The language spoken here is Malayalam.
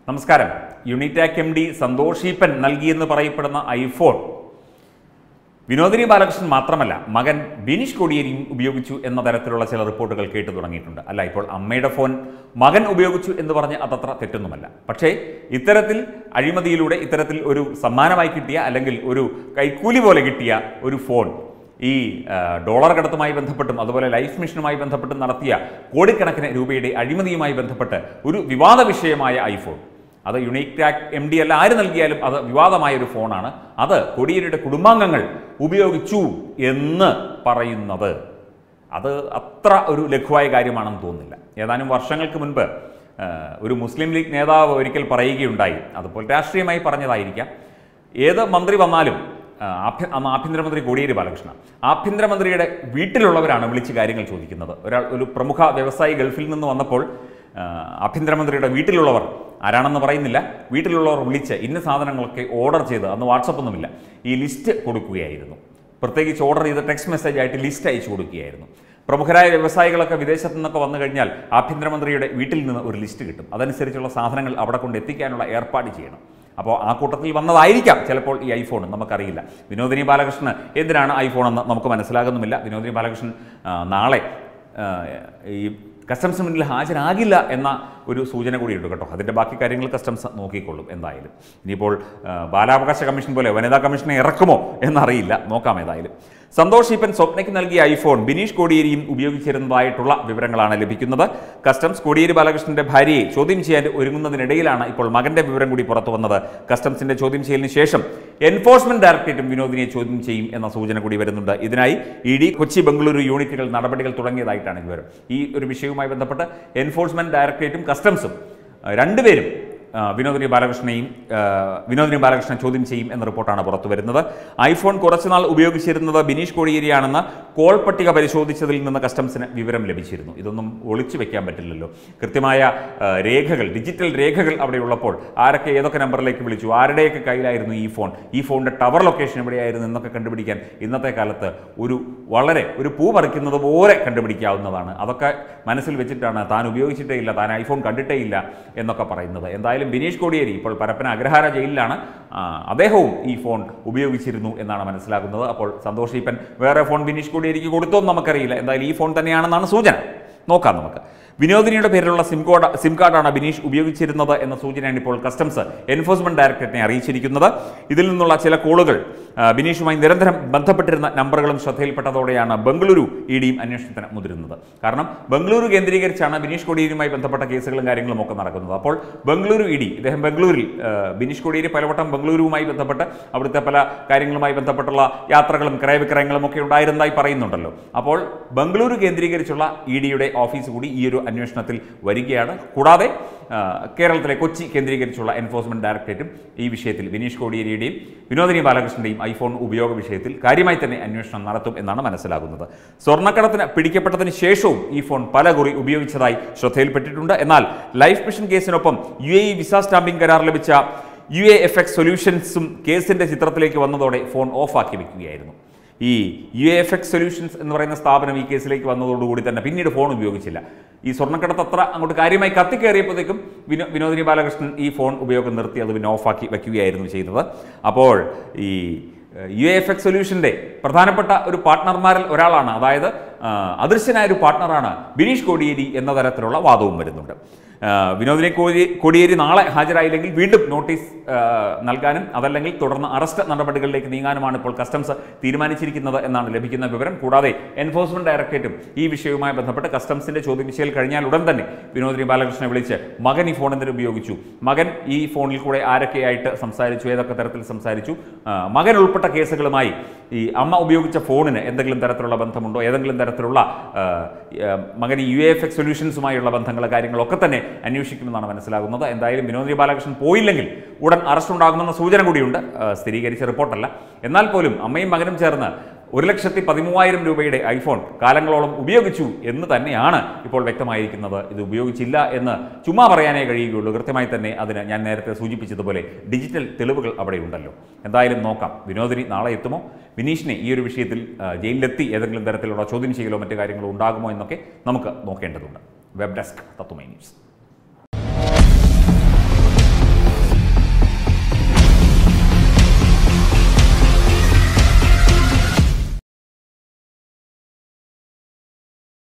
നമസ്കാരം യൂണിറ്റാക് എം ഡി സന്തോഷ് ഈപ്പൻ നൽകിയെന്ന് പറയപ്പെടുന്ന ഐഫോൺ വിനോദിനി ബാലകൃഷ്ണൻ മാത്രമല്ല മകൻ ബിനീഷ് കോടിയേരിയും ഉപയോഗിച്ചു എന്ന തരത്തിലുള്ള ചില റിപ്പോർട്ടുകൾ കേട്ടു തുടങ്ങിയിട്ടുണ്ട് അല്ല ഇപ്പോൾ അമ്മയുടെ ഫോൺ മകൻ ഉപയോഗിച്ചു എന്ന് പറഞ്ഞ് അതത്ര തെറ്റൊന്നുമല്ല പക്ഷേ ഇത്തരത്തിൽ അഴിമതിയിലൂടെ ഇത്തരത്തിൽ ഒരു സമ്മാനമായി കിട്ടിയ അല്ലെങ്കിൽ ഒരു കൈക്കൂലി പോലെ കിട്ടിയ ഒരു ഫോൺ ഈ ആ, ഡോളർ കടത്തുമായി ബന്ധപ്പെട്ടും അതുപോലെ ലൈഫ് മിഷനുമായി ബന്ധപ്പെട്ടും നടത്തിയ കോടിക്കണക്കിന് രൂപയുടെ അഴിമതിയുമായി ബന്ധപ്പെട്ട് ഒരു വിവാദ വിഷയമായ ഐഫോൺ അത് യുണീക് ടാക് എം ഡി അല്ല ആര് നൽകിയാലും അത് വിവാദമായ ഒരു ഫോണാണ് അത് കോടിയേരിയുടെ കുടുംബാംഗങ്ങൾ ഉപയോഗിച്ചു എന്ന് പറയുന്നത് അത് അത്ര ഒരു ലഘുവായ കാര്യമാണെന്ന് തോന്നുന്നില്ല ഏതാനും വർഷങ്ങൾക്ക് മുൻപ് ആ, ഒരു മുസ്ലിം ലീഗ് നേതാവ് ഒരിക്കൽ പറയുകയുണ്ടായി അതുപോലെ രാഷ്ട്രീയമായി പറഞ്ഞതായിരിക്കാം ഏത് മന്ത്രി വന്നാലും ആ, ആഭ്യ അന്ന് ആഭ്യന്തരമന്ത്രി കോടിയേരി ബാലകൃഷ്ണ ആഭ്യന്തരമന്ത്രിയുടെ വീട്ടിലുള്ളവരാണ് വിളിച്ച് കാര്യങ്ങൾ ചോദിക്കുന്നത് ഒരാൾ ഒരു പ്രമുഖ വ്യവസായി ഗൾഫിൽ നിന്ന് വന്നപ്പോൾ ആ, ആഭ്യന്തരമന്ത്രിയുടെ വീട്ടിലുള്ളവർ ആരാണെന്ന് പറയുന്നില്ല വീട്ടിലുള്ളവർ വിളിച്ച് ഇന്ന സാധനങ്ങളൊക്കെ ഓർഡർ ചെയ്ത് അന്ന് വാട്സപ്പ് ഒന്നുമില്ല ഈ ലിസ്റ്റ് കൊടുക്കുകയായിരുന്നു പ്രത്യേകിച്ച് ഓർഡർ ചെയ്ത് ടെക്സ്റ്റ് മെസ്സേജ് ആയിട്ട് ലിസ്റ്റ് അയച്ചു കൊടുക്കുകയായിരുന്നു പ്രമുഖരായ വ്യവസായികളൊക്കെ വിദേശത്ത് നിന്നൊക്കെ വന്നു കഴിഞ്ഞാൽ ആഭ്യന്തരമന്ത്രിയുടെ വീട്ടിൽ നിന്ന് ഒരു ലിസ്റ്റ് കിട്ടും അതനുസരിച്ചുള്ള സാധനങ്ങൾ അവിടെ കൊണ്ട് എത്തിക്കാനുള്ള ഏർപ്പാട് ചെയ്യണം അപ്പോൾ ആ കൂട്ടത്തിൽ വന്നതായിരിക്കാം ചിലപ്പോൾ ഈ ഐഫോൺ നമുക്കറിയില്ല വിനോദിനി ബാലകൃഷ്ണൻ എന്തിനാണ് ഐഫോൺ എന്ന് നമുക്ക് മനസ്സിലാകുന്നുമില്ല വിനോദിനി ബാലകൃഷ്ണൻ ആ, നാളെ ആ, ഈ കസ്റ്റംസ് മുന്നിൽ ഹാജരാകില്ല എന്ന ഒരു സൂചന കൂടിയുണ്ട് കേട്ടോ അതിൻ്റെ ബാക്കി കാര്യങ്ങൾ കസ്റ്റംസ് നോക്കിക്കൊള്ളും എന്തായാലും ഇനിയിപ്പോൾ ആ, ബാലാവകാശ കമ്മീഷൻ പോലെ വനിതാ കമ്മീഷനെ ഇറക്കുമോ എന്നറിയില്ല നോക്കാം ഏതായാലും സന്തോഷ് ഈപ്പൻ സ്വപ്നയ്ക്ക് നൽകിയ ഐഫോൺ ബിനീഷ് കോടിയേരിയും ഉപയോഗിച്ചിരുന്നതായിട്ടുള്ള വിവരങ്ങളാണ് ലഭിക്കുന്നത് കസ്റ്റംസ് കോടിയേരി ബാലകൃഷ്ണന്റെ ഭാര്യയെ ചോദ്യം ചെയ്യാൻ ഒരുങ്ങുന്നതിനിടയിലാണ് ഇപ്പോൾ മകന്റെ വിവരം കൂടി പുറത്തു വന്നത് കസ്റ്റംസിന്റെ ചോദ്യം ചെയ്യലിന് ശേഷം എൻഫോഴ്സ്മെന്റ് ഡയറക്ടറേറ്റും വിനോദിനെ ചോദ്യം ചെയ്യും എന്ന സൂചന കൂടി വരുന്നുണ്ട് ഇതിനായി ഇ ഡി കൊച്ചി ബംഗളൂരു യൂണിറ്റുകൾ നടപടികൾ തുടങ്ങിയതായിട്ടാണ് വിവരം ഈ ഒരു വിഷയവുമായി ബന്ധപ്പെട്ട് എൻഫോഴ്സ്മെന്റ് ഡയറക്ടറേറ്റും കസ്റ്റംസും ആ, രണ്ടുപേരും ആ, വിനോദിനി ബാലകൃഷ്ണനെയും ആ, വിനോദിനി ബാലകൃഷ്ണൻ ചോദ്യം ചെയ്യും എന്ന റിപ്പോർട്ടാണ് പുറത്തു വരുന്നത് ഐഫോൺ കുറച്ചുനാൾ ഉപയോഗിച്ചിരുന്നത് ബിനീഷ് കോടിയേരിയാണെന്ന് കോൾ പട്ടിക പരിശോധിച്ചതിൽ നിന്ന് കസ്റ്റംസിന് വിവരം ലഭിച്ചിരുന്നു ഇതൊന്നും ഒളിച്ചു വെക്കാൻ പറ്റില്ലല്ലോ കൃത്യമായ ആ, രേഖകൾ ഡിജിറ്റൽ രേഖകൾ അവിടെ ഉള്ളപ്പോൾ ആരൊക്കെ ഏതൊക്കെ നമ്പറിലേക്ക് വിളിച്ചു ആരുടെയൊക്കെ കയ്യിലായിരുന്നു ഈ ഫോൺ ഈ ഫോണിൻ്റെ ടവർ ലൊക്കേഷൻ എവിടെയായിരുന്നു എന്നൊക്കെ കണ്ടുപിടിക്കാൻ ഇന്നത്തെ കാലത്ത് ഒരു വളരെ ഒരു പൂ പറിക്കുന്നത് പോലെ കണ്ടുപിടിക്കാവുന്നതാണ് അതൊക്കെ മനസ്സിൽ വെച്ചിട്ടാണ് താൻ ഉപയോഗിച്ചിട്ടേ ഇല്ല താൻ ഐഫോൺ കണ്ടിട്ടേ ഇല്ല എന്നൊക്കെ പറയുന്നത് എന്തായാലും ബിനീഷ് കോടിയേരി ഇപ്പോൾ പരപ്പന അഗ്രഹാര ജയിലിലാണ് ആ, അദ്ദേഹവും ഈ ഫോൺ ഉപയോഗിച്ചിരുന്നു എന്നാണ് മനസ്സിലാക്കുന്നത് അപ്പോൾ സന്തോഷ് ഈപ്പൻ വേറെ ഫോൺ ബിനീഷ് കോടിയേരിക്ക് കൊടുത്തോ എന്ന് നമുക്കറിയില്ല എന്തായാലും ഈ ഫോൺ തന്നെയാണെന്നാണ് സൂചന നോക്കാം നമുക്ക് വിനോദിനിയുടെ പേരിലുള്ള സിം കോഡ് സിം കാർഡാണ് ബിനീഷ് ഉപയോഗിച്ചിരുന്നത് എന്ന സൂചനയാണ് ഇപ്പോൾ കസ്റ്റംസ് എൻഫോഴ്സ്മെന്റ് ഡയറക്ടറേറ്റിനെ അറിയിച്ചിരിക്കുന്നത് ഇതിൽ നിന്നുള്ള ചില കോളുകൾ ആ, ബിനീഷുമായി നിരന്തരം ബന്ധപ്പെട്ടിരുന്ന നമ്പറുകളും ശ്രദ്ധയിൽപ്പെട്ടതോടെയാണ് ബംഗളൂരു ഇ ഡിയും അന്വേഷണത്തിന് മുതിരുന്നത് കാരണം ബംഗളൂരു കേന്ദ്രീകരിച്ചാണ് ബിനീഷ് കോടിയേരിയുമായി ബന്ധപ്പെട്ട കേസുകളും കാര്യങ്ങളും ഒക്കെ നടക്കുന്നത് അപ്പോൾ ബംഗളൂരു ഇ ഡി ഇദ്ദേഹം ബംഗളൂരിൽ ആ, ബിനീഷ് കോടിയേരി പലവട്ടം ബംഗളൂരുവുമായി ബന്ധപ്പെട്ട് അവിടുത്തെ പല കാര്യങ്ങളുമായി ബന്ധപ്പെട്ടുള്ള യാത്രകളും ക്രയവിക്രയങ്ങളും ഒക്കെ ഉണ്ടായിരുന്നതായി പറയുന്നുണ്ടല്ലോ അപ്പോൾ ബംഗളൂരു കേന്ദ്രീകരിച്ചുള്ള ഇ ഡിയുടെ ഓഫീസ് കൂടി ഈ ഒരു അന്വേഷണത്തിൽ വരികയാണ് കൂടാതെ ആ, കേരളത്തിലെ കൊച്ചി കേന്ദ്രീകരിച്ചുള്ള എൻഫോഴ്സ്മെന്റ് ഡയറക്ടറേറ്റും ഈ വിഷയത്തിൽ ബിനീഷ് കോടിയേരിയുടെയും വിനോദിനി ബാലകൃഷ്ണന്റെയും ഐഫോൺ ഉപയോഗ വിഷയത്തിൽ കാര്യമായി തന്നെ അന്വേഷണം നടത്തും എന്നാണ് മനസ്സിലാകുന്നത് സ്വർണ്ണക്കടത്തിന് പിടിക്കപ്പെട്ടതിന് ശേഷവും ഈ ഫോൺ പല കുറി ഉപയോഗിച്ചതായി ശ്രദ്ധയിൽപ്പെട്ടിട്ടുണ്ട് എന്നാൽ ലൈഫ് മിഷൻ കേസിനൊപ്പം U A E visa stamping കരാർ ലഭിച്ച യു എ എഫ് എക്സ് സൊല്യൂഷൻസും കേസിന്റെ ചിത്രത്തിലേക്ക് വന്നതോടെ ഫോൺ ഓഫാക്കി വെക്കുകയായിരുന്നു ഈ യു എഫ് എക്സ് സൊല്യൂഷൻസ് എന്ന് പറയുന്ന സ്ഥാപനം ഈ കേസിലേക്ക് വന്നതോടുകൂടി തന്നെ പിന്നീട് ഫോൺ ഉപയോഗിച്ചില്ല ഈ സ്വർണ്ണക്കടത്ത് അത്ര അങ്ങോട്ട് കാര്യമായി കത്തിക്കയറിയപ്പോഴത്തേക്കും വിനോ വിനോദിനി ബാലകൃഷ്ണൻ ഈ ഫോൺ ഉപയോഗം നിർത്തി അത് പിന്നെ ഓഫാക്കി വയ്ക്കുകയായിരുന്നു ചെയ്തത് അപ്പോൾ ഈ യു എഫ് എക്സ് സൊല്യൂഷൻ്റെ പ്രധാനപ്പെട്ട ഒരു പാർട്ട്ണർമാരിൽ ഒരാളാണ് അതായത് ആ, അദൃശ്യനായ ഒരു പാർട്ട്ണറാണ് ബിനീഷ് കോടിയേരി എന്ന തരത്തിലുള്ള വാദവും വരുന്നുണ്ട് ആ, വിനോദിനി കോടി കോടിയേരി നാളെ ഹാജരായില്ലെങ്കിൽ വീണ്ടും നോട്ടീസ് ആ, നൽകാനും അതല്ലെങ്കിൽ തുടർന്ന് അറസ്റ്റ് നടപടികളിലേക്ക് നീങ്ങാനുമാണ് ഇപ്പോൾ കസ്റ്റംസ് തീരുമാനിച്ചിരിക്കുന്നത് എന്നാണ് ലഭിക്കുന്ന വിവരം കൂടാതെ എൻഫോഴ്സ്മെന്റ് ഡയറക്ടറേറ്റും ഈ വിഷയവുമായി ബന്ധപ്പെട്ട് കസ്റ്റംസിന്റെ ചോദ്യം ചെയ്യൽ കഴിഞ്ഞാൽ ഉടൻ തന്നെ വിനോദിനി ബാലകൃഷ്ണനെ വിളിച്ച് മകൻ ഈ ഫോൺ എന്തിനു ഉപയോഗിച്ചു മകൻ ഈ ഫോണിൽ കൂടെ ആരൊക്കെയായിട്ട് സംസാരിച്ചു ഏതൊക്കെ തരത്തിൽ സംസാരിച്ചു ആ, മകൻ ഉൾപ്പെട്ട കേസുകളുമായി ഈ അമ്മ ഉപയോഗിച്ച ഫോണിന് എന്തെങ്കിലും തരത്തിലുള്ള ബന്ധമുണ്ടോ ഏതെങ്കിലും തരത്തിലുള്ള ആ, ആ, മകൻ യു എഫ് എക്സ് സൊല്യൂഷൻസുമായുള്ള ബന്ധങ്ങൾ കാര്യങ്ങളൊക്കെ തന്നെ അന്വേഷിക്കുമെന്നാണ് മനസ്സിലാകുന്നത് എന്തായാലും വിനോദി ബാലകൃഷ്ണൻ പോയില്ലെങ്കിൽ ഉടൻ അറസ്റ്റ് ഉണ്ടാകുമെന്ന സൂചന കൂടിയുണ്ട് ആ, സ്ഥിരീകരിച്ച റിപ്പോർട്ടല്ല എന്നാൽ പോലും അമ്മയും മകനും ചേർന്ന് ഒരു ലക്ഷത്തി പതിമൂവായിരം രൂപയുടെ ഐഫോൺ കാലങ്ങളോളം ഉപയോഗിച്ചു എന്ന് തന്നെയാണ് ഇപ്പോൾ വ്യക്തമായിരിക്കുന്നത് ഇത് ഉപയോഗിച്ചില്ല എന്ന് ചുമ്മാ പറയാനേ കഴിയുകയുള്ളൂ കൃത്യമായി തന്നെ അതിന് ഞാൻ നേരത്തെ സൂചിപ്പിച്ചതുപോലെ ഡിജിറ്റൽ തെളിവുകൾ അവിടെ ഉണ്ടല്ലോ എന്തായാലും നോക്കാം വിനോദിനി നാളെ എത്തുമോ വിനീഷിനെ ഈ ഒരു വിഷയത്തിൽ ആ, ജയിലിലെത്തി ഏതെങ്കിലും തരത്തിലുള്ള ചോദ്യം ചെയ്യലോ മറ്റു കാര്യങ്ങളോ ഉണ്ടാകുമോ എന്നൊക്കെ നമുക്ക് നോക്കേണ്ടതുണ്ട് വെബ് ഡെസ്ക് തത്വമൈ ന്യൂസ്